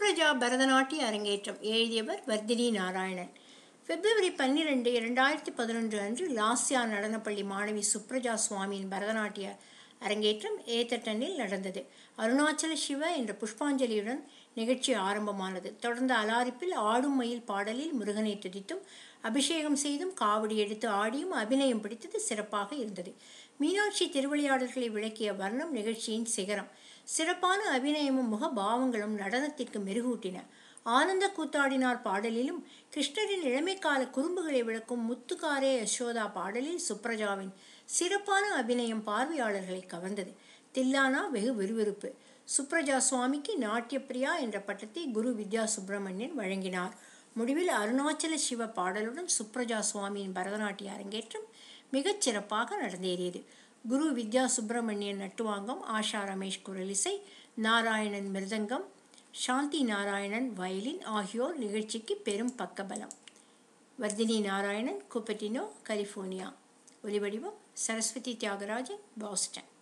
சுப்ரஜா பரதநாட்டிய அரங்கேற்றம் எழுதியவர் வர்தினி நாராயணன் பிப்ரவரி பன்னிரெண்டு இரண்டாயிரத்தி பதினொன்று அன்று லாஸ்யா நடனப்பள்ளி மாணவி சுப்ரஜா சுவாமியின் பரதநாட்டிய அரங்கேற்றம் ஏத்தட்டனில் நடந்தது அருணாச்சல சிவ என்ற புஷ்பாஞ்சலியுடன் நிகழ்ச்சி ஆரம்பமானது தொடர்ந்து அலாரிப்பில் ஆடும் மயில் பாடலில் முருகனை துதித்தும் அபிஷேகம் செய்தும் காவடி எடுத்து ஆடியும் அபிநயம் பிடித்தது சிறப்பாக இருந்தது மீனாட்சி திருவிளையாடல்களை விளக்கிய வர்ணம் நிகழ்ச்சியின் சிகரம் சிறப்பான அபிநயமும் முக பாவங்களும் நடனத்திற்கு மெருகூட்டின ஆனந்த கூத்தாடினார் பாடலிலும் கிருஷ்ணரின் இளமைக்கால குறும்புகளை விளக்கும் முத்துக்காரே யசோதா பாடலில் சுப்ரஜாவின் சிறப்பான அபிநயம் பார்வையாளர்களை கவர்ந்தது தில்லானா வெகு விறுவிறுப்பு சுப்ரஜா சுவாமிக்கு நாட்டியப்பிரியா என்ற பட்டத்தை குரு வித்யா சுப்பிரமணியன் வழங்கினார் முடிவில் அருணாச்சல சிவ பாடலுடன் சுப்ரஜா சுவாமியின் பரதநாட்டிய அரங்கேற்றம் மிகச் சிறப்பாக நடந்தேறியது குரு வித்யா சுப்பிரமணியன் நட்டுவாங்கம் ஆஷா ரமேஷ் குரலிசை நாராயணன் மிருதங்கம் சாந்தி நாராயணன் வயலின் ஆகியோர் நிகழ்ச்சிக்கு பெரும் பக்கபலம் வர்தினி நாராயணன் குப்பட்டினோ கலிஃபோர்னியா ஒலிவடிவம் சரஸ்வதி தியாகராஜன் பாஸ்டன்